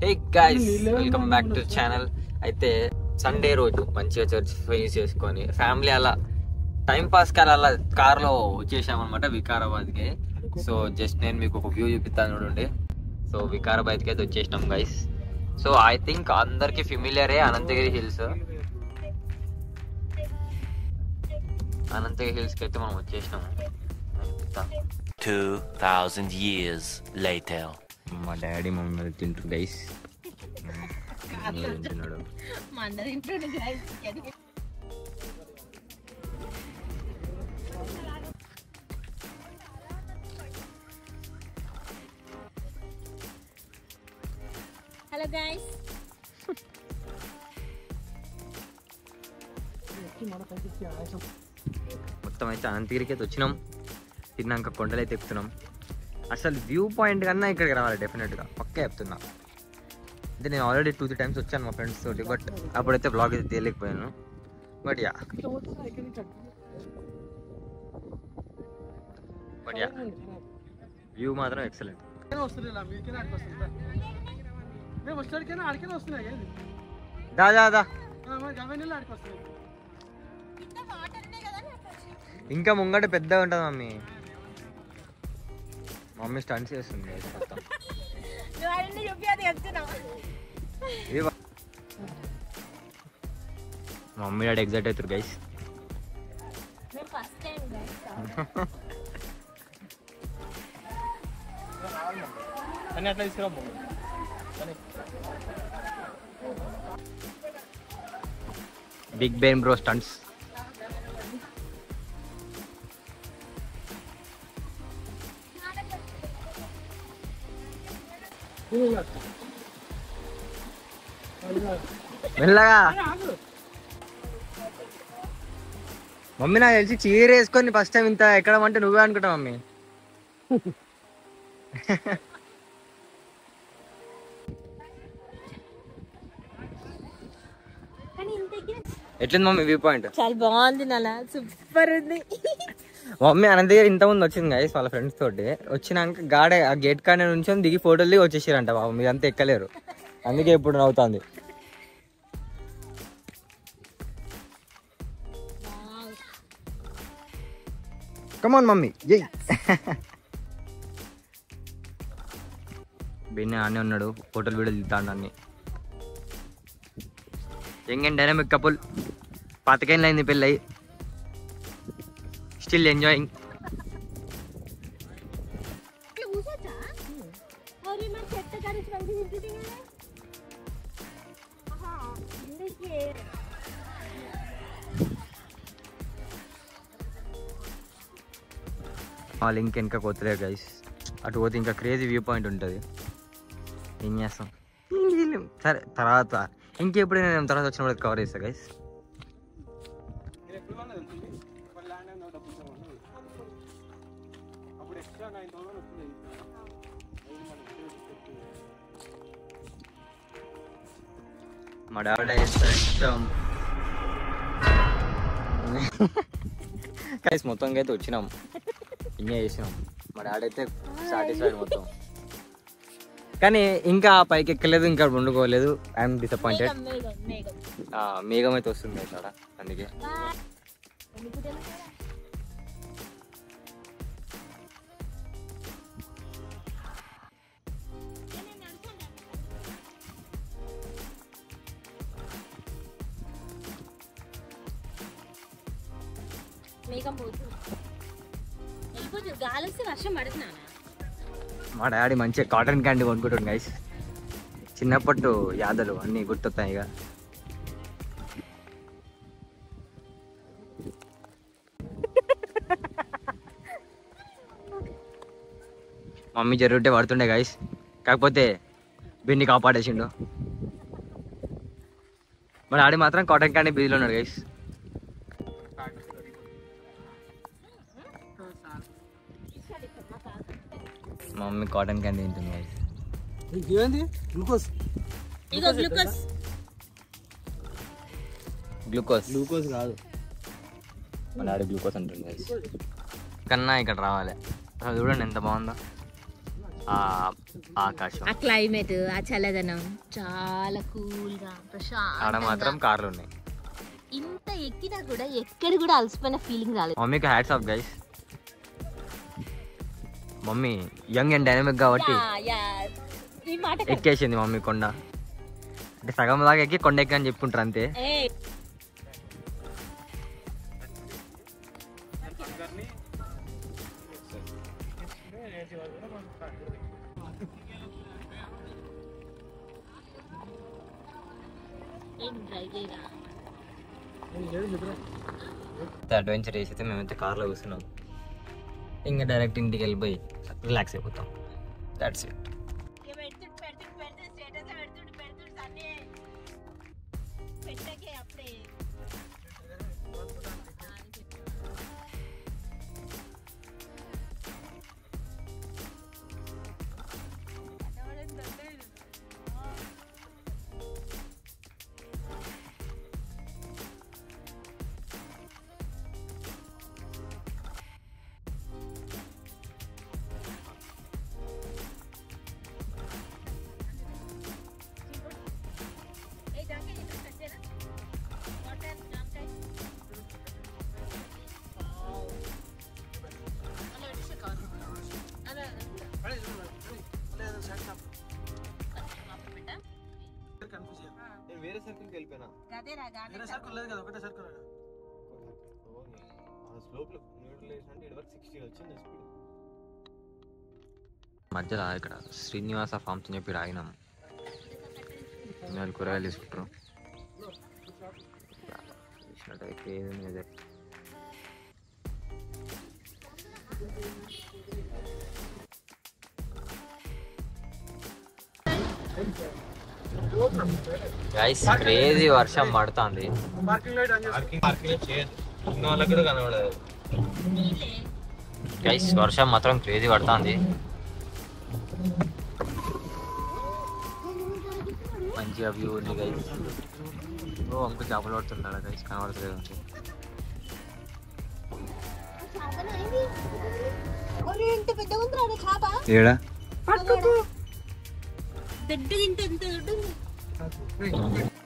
Hey guys welcome back to channel అయితే Sunday రోజు మంచిగా చర్చ్ ఫినిష్ చేసుకొని ఫ్యామిలీ అలా టైం పాస్ కి అలా కార్ లో వచ్చేసాం అనమాట వికారాబాద్ కి సో జస్ట్ నేను మీకు ఒక వ్యూ చూపిస్తాను చూడండి సో వికారాబాద్ కి అయితే వచ్చేసినాం గైస్ సో ఐ థింక్ అందరికి ఫిమిలియరే అనంతగిరి హిల్స్ అనంతగిరి హిల్స్ కి అయితే మనం వచ్చేసినాము నేను చెప్తాను. 2,000 years later. మా డాడీ మమ్మల్ని తింటారు గైస్ తింటున్నాడు మండ తింటుండే guys. హలో గైస్ మొత్తం అయితే అనంతగిరికి అయితే వచ్చినాం తిన్నాక కొండలు అయితే ఎక్కుతున్నాం అసలు వ్యూ పాయింట్ కన్నా ఇక్కడికి రావాలి డెఫినెట్గా పక్కా చెప్తున్నా అంటే నేను ఆల్రెడీ టూ త్రీ టైమ్స్ వచ్చాను మా ఫ్రెండ్స్ తోటి బట్ అప్పుడైతే బ్లాగ్ అయితే తేలేకపోయాను but yeah but yeah view మాత్రం ఎక్సలెంట్ మేము వచ్చేటికైనా ఆడికైనా వస్తున్నాయి ఏంది దా దా దా మరి గవర్నీలో ఆడికి వస్తున్నాయి ఇంకా ముంగట పెద్దగా ఉంటుంది మమ్మీ మమ్మీ స్టంట్స్ చేస్తుంది మొత్తం నువ్వు అన్ని చూపి అది చెప్తున్నావు ఇది వా- మా మమ్మీ డాడీ ఎగ్జైట్ అవుతారు గైస్ మేము ఫస్ట్ టైం గైస్ అని అట్లా తీసుకురా బిగ్ బెయిన్ బ్రో స్టంట్స్ మెల్లగా మమ్మీ నాకు తెలిసి చీర వేసుకొని ఫస్ట్ టైం ఇంత ఎక్కడం అంటే నువ్వే అనుకుంటా మమ్మీ కానీ ఇంతకి ఎట్లుంది మమ్మీ వ్యూ పాయింట్ చాలా బాగుంది నలా సూపర్ ఉంది మమ్మీ అనంతగిరి ఇంత ముందు వచ్చింది గైస్ వాళ్ళ ఫ్రెండ్స్ తోటి వచ్చినాక గాడే ఆ గేట్ కాడ నుంచి దిగి ఫోటోలు దిగి వచ్చేసారంట బాబు మీరు అంతా ఎక్కలేరు అందుకే ఇప్పుడు నవ్వుతుంది కమాన్ మమ్మీ జై బిన్న ఆనే ఉన్నాడు ఫోటోలు వీడియోలు దిగుతాడు అన్ని యంగ్ అండ్ డైనమిక్ కపుల్ పాతకైనా అయింది పెళ్ళి స్టిల్ ఎంజాయింగ్ ఇట్లా కూర్చోచ్చా అరే మరి చెత్త కలిసి మంచి తింటుంది కదా ఆహా, అందుకే వాళ్ళు ఇంక వెనక పోతలేరు గైస్ అటు పోతే ఇంకా క్రేజీ వ్యూ పాయింట్ ఉంటుంది ఏం చేస్తాం సరే తర్వాత ఇంకెప్పుడైనా నేను తర్వాత వచ్చినప్పుడు కవర్ చేస్తా గైస్ నేను ఎప్పుడు కొన్నా తెలుసు ఒక ల్యాండ్ అయినా డబ్బులు ఇస్తామన్నా అప్పుడు ఎక్స్ట్రా నైన్ థౌసండ్ వస్తుంది మా డాడీ ఇష్టం గైస్ మొత్తం అయితే వచ్చినాం ఎంజాయ్ చేసినాం మా డాడీ అయితే సాటిస్ఫైడ్ మొత్తం కానీ ఇంకా పైకి ఎక్కలేదు ఇంకా వండుకోలేదు ఐఎమ్ డిసప్పాయింటెడ్ మేఘం మేఘం మేఘం మేఘం అయితే వస్తుంది guys ఆడ అందుకే బాయ్. ఎందుకు తెలుసు? మేఘం పోతుంది వెళ్ళిపోతుంది గాలి వస్తే వర్షం పడుతున్నానా మా డాడీ మంచిగా కాటన్ క్యాండీ కొనుక్కుంటాడు గైస్ చిన్నప్పటి యాదలు అన్నీ గుర్తొస్తాయి ఇక మమ్మీ జరుగుంటే పడుతుండే గైస్ కాకపోతే బిన్ని కాపాడేసిండు మా డాడీ మాత్రం కాటన్ క్యాండీ బిజీలో ఉన్నాడు గైస్ మా మమ్మీ కాటన్ క్యాండీ తింటుంది గైస్ ఏంది గ్లూకోజ్ ఇగో గ్లూకోజ్ గ్లూకోజ్ గ్లూకోజ్ కాదు మా డాడీ గ్లూకోజ్ అంటుంది guys. కన్నా ఇక్కడ రావాలి అసలు చూడండి ఎంత బాగుందో ఆ ఆకాశం ఆ క్లైమేట్ ఆ చల్లదనం చాలా కూల్ గా ఆడ ప్రశాంతంగా మాత్రం కార్లు ఉన్నాయి ఇంత ఎక్కినా కూడా ఎక్కడ కూడా అలసిపోయిన ఫీలింగ్ రాలేదు మమ్మీకి hats off guys mummy young and dynamic కాబట్టి యా, యా. ఈ మాట కరెక్ట్. ఎక్కేసింది మమ్మీ కొండ అంటే సగం దాకా ఎక్కి కొండ ఎక్కి అని చెప్పుంటారు అంతే ఏయ్, ఏం try చేయరా? అడ్వెంచర్ చేసి అయితే మేమైతే కార్లో కూర్చున్నాం ఇంకా డైరెక్ట్ ఇంటికి వెళ్ళిపోయి రిలాక్స్ అయిపోతాం దాట్స్ ఇట్ ఇక పెడుతుండు, పెడుతుండు, పెడుతుండు, status ఏ పెడుతుండు, పెడుతుండు, సన్నీ. పెట్టకే అప్పుడే. ఏయ్, జాంకాయ ఇక్కడ కట్టేనా? వాటర్, జాంకాయ. వావ్. అలా పెట్టేసే కావాలి. అలా, అలా. లోపల పెట్టా? నేను వేరే సర్కిల్కి వెళ్ళిపోయినా గదేరా, గాదే వేరే సర్కిల్ లేదు కదా ఒకటే సర్కిల్ ఆ స్లోప్ లో న్యూట్రల్ అంటే ఇటు వరకు సిక్స్టీ వచ్చింది స్పీడ్ మధ్యలో ఇక్కడ శ్రీనివాస ఫార్మ్స్ అని చెప్పి ఆగినాం వాళ్ళు కూరగాయలు తీసుకుంటారు చూసినట్టయితే ఏది ఉంది అదే. గైస్ క్రేజీ వర్షం పడుతుంది పార్కింగ్ లైట్ అని పార్కింగ్ పార్కింగ్ చేయదు ఉన్న వాళ్ళకి కూడా కనబడదు గైస్ వర్షం మాత్రం క్రేజీ పడుతుంది మంచిగా వ్యూ ఉంది గైస్ ఓ అంకు చేపలు పడుతున్నాడు గైస్ కనబడతలేదు అంతే ఒరే, ఎంత పెద్దగా ఉందిరా అది చేప ఏడా పెద్దగా ఇంత ఎంత దొడ్డు ఉంది